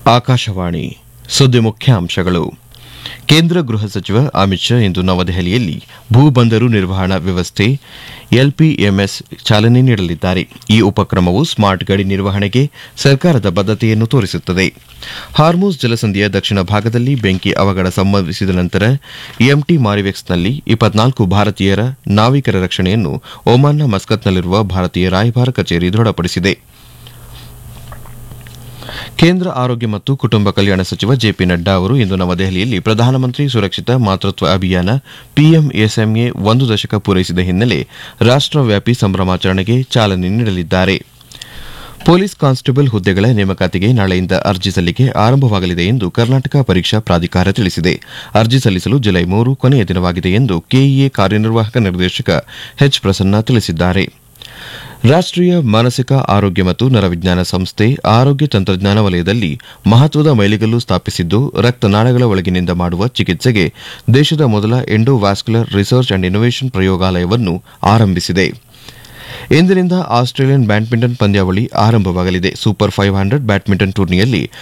ಆಕಾಶವಾಣಿ ಸುದ್ದಿ ಮುಖ್ಯಾಂಶಗಳು ಕೇಂದ್ರ ಗೃಹ ಸಚಿವ ಅಮಿತ್ ಶಾ ಇಂದು ನವದೆಹಲಿಯಲ್ಲಿ ಭೂ ಬಂದರು ನಿರ್ವಹಣಾ ವ್ಯವಸ್ಥೆ ಎಲ್ಪಿಎಂಎಸ್ ಚಾಲನೆ ನೀಡಲಿದ್ದಾರೆ ಈ ಉಪಕ್ರಮವು ಸ್ಮಾರ್ಟ್ ಗಡಿ ನಿರ್ವಹಣೆಗೆ ಸರ್ಕಾರದ ಬದ್ಧತೆಯನ್ನು ತೋರಿಸುತ್ತದೆ ಹಾರ್ಮೂಸ್ ಜಲಸಂಧಿಯ ದಕ್ಷಿಣ ಭಾಗದಲ್ಲಿ ಬೆಂಕಿ ಅವಘಡ ಸಂಭವಿಸಿದ ನಂತರ ಎಂಟಿ ಮಾರಿವೆಕ್ಸ್ನಲ್ಲಿ ಇಪ್ಪತ್ನಾಲ್ಕು ಭಾರತೀಯರ ನಾವಿಕರ ರಕ್ಷಣೆಯನ್ನು ಒಮಾನ್ನ ಮಸ್ಕತ್ನಲ್ಲಿರುವ ಭಾರತೀಯ ರಾಯಭಾರ ಕಚೇರಿ ದೃಢಪಡಿಸಿದೆ ಕೇಂದ್ರ ಆರೋಗ್ಯ ಮತ್ತು ಕುಟುಂಬ ಕಲ್ಯಾಣ ಸಚಿವ ಜೆಪಿ ನಡ್ಡಾ ಅವರು ಇಂದು ನವದೆಹಲಿಯಲ್ಲಿ ಪ್ರಧಾನಮಂತ್ರಿ ಸುರಕ್ಷಿತ ಮಾತೃತ್ವ ಅಭಿಯಾನ ಪಿಎಂಎಸ್ಎಂಎ ಒಂದು ದಶಕ ಪೂರೈಸಿದ ಹಿನ್ನೆಲೆ ರಾಷ್ಟವ್ಯಾಪಿ ಸಂಭ್ರಮಾಚರಣೆಗೆ ಚಾಲನೆ ನೀಡಲಿದ್ದಾರೆ ಪೊಲೀಸ್ ಕಾನ್ಸ್ಟೇಬಲ್ ಹುದ್ದೆಗಳ ನೇಮಕಾತಿಗೆ ನಾಳೆಯಿಂದ ಅರ್ಜಿ ಸಲ್ಲಿಕೆ ಆರಂಭವಾಗಲಿದೆ ಎಂದು ಕರ್ನಾಟಕ ಪರೀಕ್ಷಾ ಪ್ರಾಧಿಕಾರ ತಿಳಿಸಿದೆ ಅರ್ಜಿ ಸಲ್ಲಿಸಲು ಜುಲೈ ಮೂರು ಕೊನೆಯ ದಿನವಾಗಿದೆ ಎಂದು ಕೆಇಎ ಕಾರ್ಯನಿರ್ವಾಹಕ ನಿರ್ದೇಶಕ ಎಚ್ ಪ್ರಸನ್ನ ತಿಳಿಸಿದ್ದಾರೆ ರಾಷ್ಟೀಯ ಮಾನಸಿಕ ಆರೋಗ್ಯ ಮತ್ತು ನರವಿಜ್ಞಾನ ಸಂಸ್ಥೆ ಆರೋಗ್ಯ ತಂತ್ರಜ್ಞಾನ ವಲಯದಲ್ಲಿ ಮಹತ್ವದ ಮೈಲಿಗಲ್ಲು ಸ್ಥಾಪಿಸಿದ್ದು ರಕ್ತನಾಳಗಳ ಒಳಗಿನಿಂದ ಮಾಡುವ ಚಿಕಿತ್ಸೆಗೆ ದೇಶದ ಮೊದಲ ಎಂಡೋವ್ಯಾಸ್ಕ್ಯುಲರ್ ರಿಸರ್ಚ್ ಅಂಡ್ ಇನ್ನೋವೇಷನ್ ಪ್ರಯೋಗಾಲಯವನ್ನು ಆರಂಭಿಸಿದೆ ಇಂದಿನಿಂದ ಆಸ್ಟ್ರೇಲಿಯನ್ ಬ್ಯಾಡ್ಮಿಂಟನ್ ಪಂದ್ಯಾವಳಿ ಆರಂಭವಾಗಲಿದೆ ಸೂಪರ್ ಫೈವ್ ಹಂಡ್ರೆಡ್ ಬ್ಯಾಡ್ಮಿಂಟನ್ ಟೂರ್ನಿಯಲ್ಲಿ